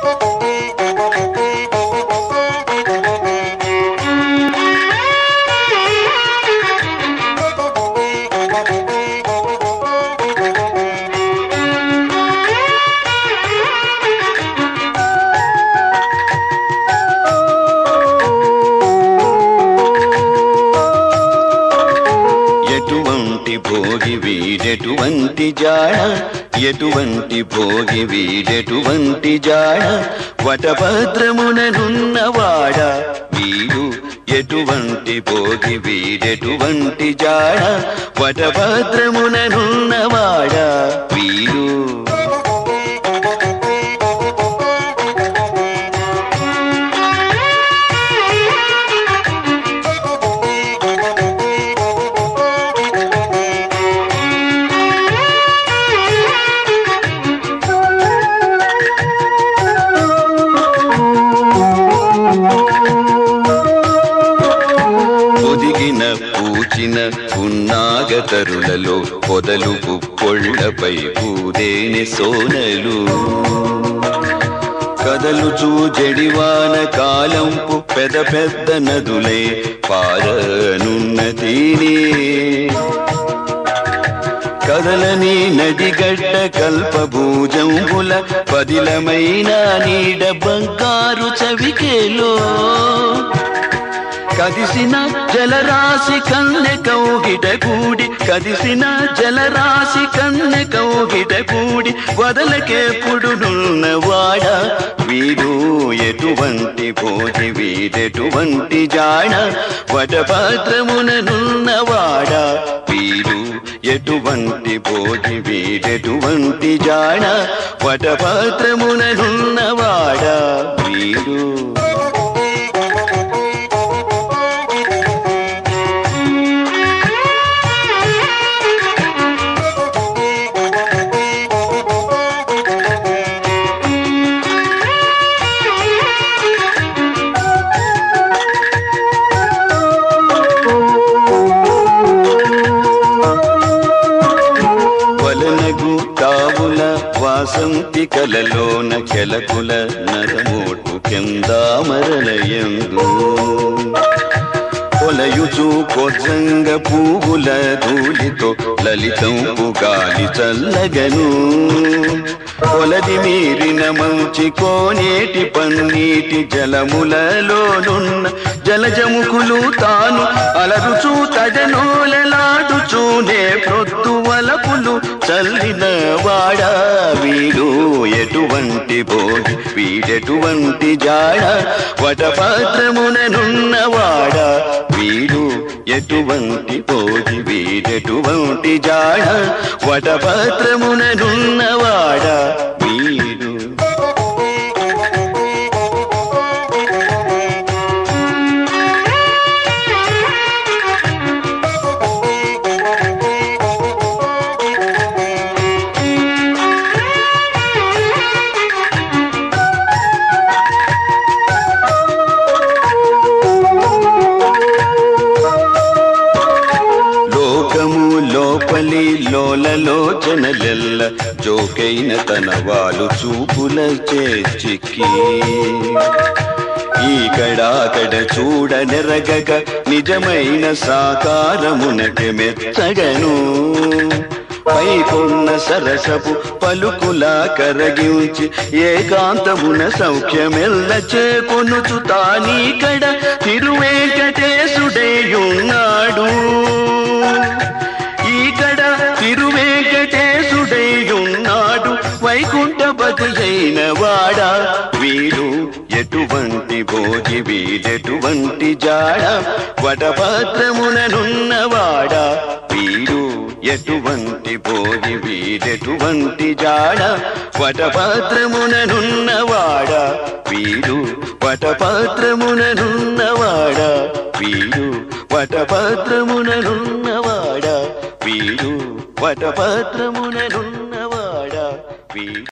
ఎటువంటి భోగి వీడెటువంటి జాడ ఎటువంటి భోగి వీడెటువంటి జాడ వటభద్రముననున్నవాడ వీడు ఎటువంటి భోగి వీడెటువంటి జాడ వటభద్రముననున్నవాడ వీడు ఒదిగిన పూచిన పున్నాగతరులలో పొదలు పుప్పొళ్లపై పూదేని సోనలు కదలుచూ జడివాన కాలంపు పెద్ద పెద్ద నదులే పారనున్న తీనే కదలని నదిగడ్డ కల్పభూజంబుల పదిలమైన నీడ బంగారు చవికేలో కదిసిన జలరాశి కన్నె కౌగిట కూడి కదిసిన జలరాశి కన్నె కౌగిట కూడి వదలకెప్పుడునున్నవాడ వీడు ఎటువంటి భోగి వీడెటువంటి జాడ వటభద్రముననున్నవాడ వీడు ఎటువంటి భోగి వీడెటువంటి జాడ వటభద్రముననున్నవాడ వీడు వలనగు తావుల వాసంతి కలలోన కెలకుల నరమోటు కిందామరలయందు కొలయుచు కొత్సంగ పువ్వుల ధూళితో లలితంపు గాలి చల్లగను కొలది మీరిన మంచి కోనేటి పన్నీటి జలములలోనున్న జలజముకులు తాను అలరుచూ తజనోలలాడుచూనే ప్రొద్దు వలపులు చల్లిన వాడా వీడు ఎటువంటి భోగి వీడెటువంటి జాడ వటపాత్రముననున్నవాడ వీడు ఎటువంటి భోగి వీడెటువంటి జాడ వటపాత్రముననున్నవాడ వీడు లోకము లోపలి లోలలోచనలెల్ల జోకైన తన వాలు చూపుల చేచిక్కి ఈకడాకడ చూడనెరగక నిజమైన సాకారమునకి మెచ్చగను పైకొన్న సరసపు పలుకులా కరగించి ఏకాంతమున సౌఖ్యమెల్ల చేకొనుచు తానీకడ తిరువేంకటేశుడేయున్నాడు ఈకడ తిరువేంకటేశుడేయున్నాడు వైకుంఠపతియైన వాడా వీడు ఎటువంటి భోగి వీడెటువంటి జాడ వటభద్రముననున్నవాడా వీడు ఎటువంటి భోగి వీడెటువంటి జాడ వటభద్రముననున్నవాడా వీడు వటభద్రముననున్నవాడా వీడు వటభద్రముననున్నవాడా వీడు వటభద్రముననున్నవాడా వీడు